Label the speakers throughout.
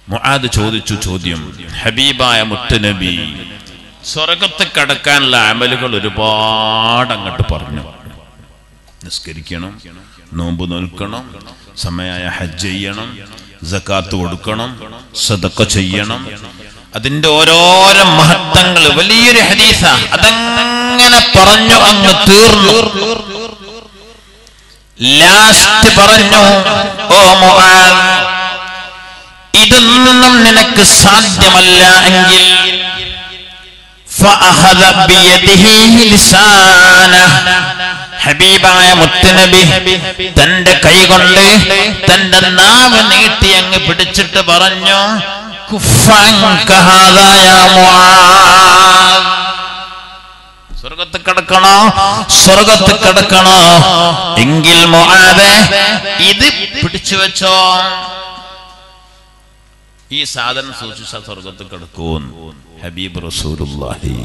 Speaker 1: മുആദ് ചോദിച്ചു ചോദ്യം ഹബീബായ മുത്തനബി സ്വർഗത്ത് കടക്കാനുള്ള അമലുകൾ ഒരുപാട് അങ്ങോട്ട് പറഞ്ഞു നിസ്കരിക്കണം നോമ്പ് നോൽക്കണം സമയായ ഹജ്ജ് ചെയ്യണം സക്കാത്ത് കൊടുക്കണം സദക്ക ചെയ്യണം അതിന്റെ ഓരോരോ മഹത്വങ്ങൾ വലിയൊരു ഹദീസ അതങ്ങനെ പറഞ്ഞു അങ്ങ് തീർന്നു ലാസ്റ്റ് പറഞ്ഞു ഓ മുആദ് ഇതൊന്നും നിനക്ക് സാധ്യമല്ല എങ്കിൽ فأخذ بيده لسانه ഹബീബായ മുത്തുനബി തന്റെ കൈകൊണ്ട് തന്റെ നാവ് നീട്ടി അങ്ങ് പിടിച്ചിട്ട് പറഞ്ഞു "കുഫ്ഫൻക ഹാദാ യാ മുആദ്." സ്വർഗത്ത് കിടക്കണോ സ്വർഗത്ത് കിടക്കണോ എങ്കിൽ മുആദ് ഇത് പിടിച്ചു വെച്ചോ ഈ സാധനം സൂക്ഷിച്ച സ്വർഗത്ത് കിടക്കൂന്ന് ഹബീബ് റസൂലുള്ളാഹി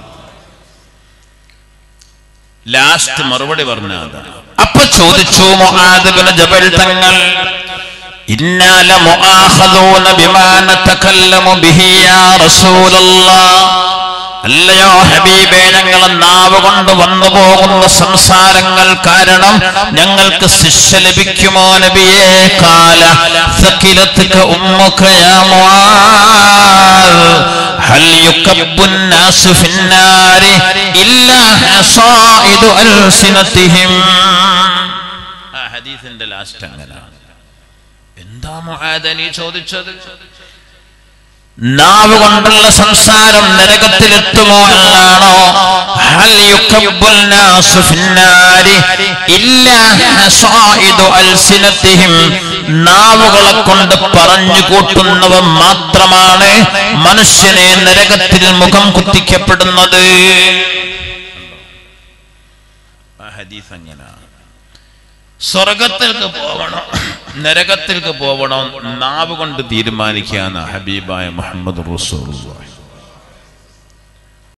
Speaker 1: ലാസ്റ്റ് മറുപടി പറഞ്ഞ അതാണ് അപ്പൊ ചോദിച്ചു മുആദ് ബിൻ ജബൽ തങ്ങൾ ഇന്നാല മുആഖദൂന ബിമാ നതകല്ലമു ബിഹി യാ റസൂലല്ലാഹ് അല്ലയോ ഹബീബേ ഞങ്ങളെ നാവ് കൊണ്ട് വന്നു പോകുന്ന സംസാരങ്ങൾ കാരണം ഞങ്ങൾക്ക് ശിക്ഷ ലഭിക്കുമോ നബിയേ കാല സകിലത്തുക ഉമ്മുക യാ മുആദ് ഹൽ യുകബ്ബു الناس في النار إلا حصائد ألسنتهم ആ ഹദീസിന്റെ ലാസ്റ്റ് അങ്ങനെയാണ് എന്താ മുആദ് നീ ചോദിച്ചത് നാവ് കൊണ്ടുള്ള സംസാരം നരകത്തിലെത്തുമോ എന്നാണോ ഹൽ യുകബ്ബുൽ നാസു ഫിന്നാരി ഇല്ലാ ഹസായിദു അൽസിനത്തിഹിം നാവുകളെ കൊണ്ട് പറഞ്ഞു കൂട്ടുന്നവ മാത്രമാണ് മനുഷ്യനെ നരകത്തിൽ മുഖം കുത്തിക്കപ്പെടുന്നത് ആ ഹദീസ് അങ്ങനെയാണ് സ്വർഗത്തിലേക്ക് പോകണം നരകത്തിലേക്ക് പോകണം നാവ് കൊണ്ട് തീരുമാനിക്കാന്ന് ഹബീബായ മുഹമ്മദ് റസൂലുള്ളാഹി